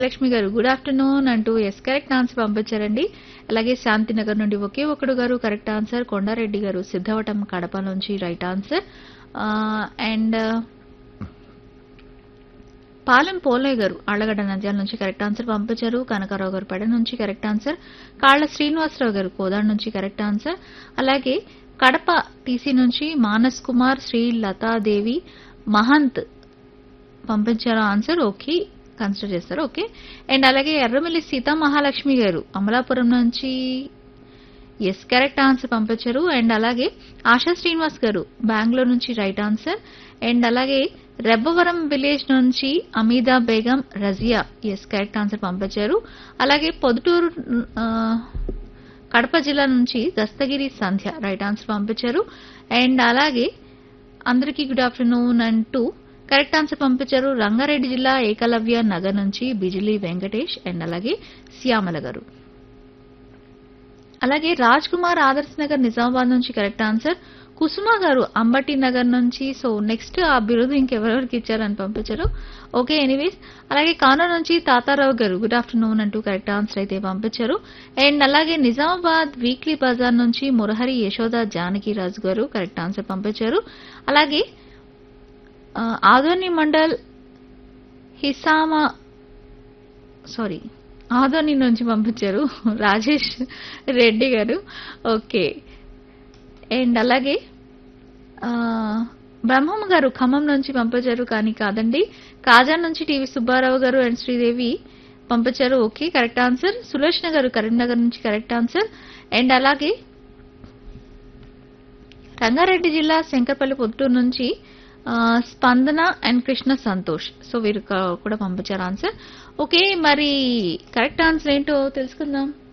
Lakshmi garu good afternoon అంటూ yes correct answer పంపించారండి అలాగే శాంతినగర్ నుండి ఒకే ఒకడు గారు కరెక్ట్ ఆన్సర్ కొండారెడ్డి గారు సిద్ధవటం కడప నుంచి right answer and Palem Polaiah garu Allagadda Nandyal నుంచి కరెక్ట్ ఆన్సర్ పంపించారు కనకారావు గారు పెడ నుంచి కరెక్ట్ ఆన్సర్ కాళ్ళ శ్రీనివాసరావు గారు కోదాడ నుంచి కరెక్ట్ ఆన్సర్ అలాగే కడప టీసీ నుంచి మానస్ కుమార్ శ్రీ లతాదేవి మహంత్ పంపించారు ఆన్సర్ ఓకే కన్సిడర్ చేస్తారు ఓకే అండ్ అలాగే ఎర్రమిల్లి సీతా మహాలక్ష్మి గారు అమలాపురం నుంచి ఎస్ కరెక్ట్ ఆన్సర్ పంపించారు అండ్ అలాగే ఆశా శ్రీనివాస్ గారు బెంగళూరు నుంచి రైట్ ఆన్సర్ అండ్ అలాగే రెబ్బవరం విలేజ్ నుంచి Ameeda Begum Razia yes correct answer పంపించారు అలాగే పొదుటూరు ఆ, కడప జిల్లా నుంచి దస్తగిరి సంధ్య రైట్ ఆన్సర్ పంపించారు అండ్ అలాగే అందరికీ గుడ్ ఆఫ్టర్నూన్ అంటూ కరెక్ట్ ఆన్సర్ పంపించారు రంగారెడ్డి జిల్లా ఏకలవ్య నగర్ నుంచి బిజిలీ వెంకటేష్ అండ్ అలాగే శ్యామల గారు అలాగే రాజ్ కుమార్ ఆదర్శ్ నగర్ నిజామాబాద్ నుంచి కరెక్ట్ ఆన్సర్ కుసుమ గారు అంబటి నగర్ నుంచి సో నెక్స్ట్ ఆ బిరుదు ఇంకెవరెవరికి ఇచ్చారని పంపించారు ఓకే ఎనీవేస్ అలాగే కానూరు నుంచి తాతారావు గారు గుడ్ ఆఫ్టర్నూన్ అంటూ కరెక్ట్ ఆన్సర్ అయితే పంపించారు అండ్ అలాగే నిజామాబాద్ వీక్లీ బజార్ నుంచి మురహరి యశోద జానకి రాజు గారు కరెక్ట్ ఆన్సర్ పంపించారు అలాగే ఆ, ఆదోని మండల్ హిసామా సారీ ఆదోని నుంచి పంపించారు రాజేష్ రెడ్డి గారు ఓకే అండ్ అలాగే ఆ, బ్రహ్మమ్మ గారు ఖమ్మం నుంచి పంపించారు కానీ కాదండి కాజా నుంచి టీవీ సుబ్బారావు గారు అండ్ శ్రీదేవి పంపించారు ఓకే కరెక్ట్ ఆన్సర్ సులోచన గారు కరీంనగర్ నుంచి కరెక్ట్ ఆన్సర్ అండ్ అలాగే రంగారెడ్డి జిల్లా శంకర్పల్లి పొద్దుటూరు నుంచి ఆ, స్పందన అండ్ కృష్ణ సంతోష్ సో వీరు క- కూడా పంపించారు ఆన్సర్ ఓకే మరి కరెక్ట్ ఆన్సర్ ఏంటో తెలుసుకుందాం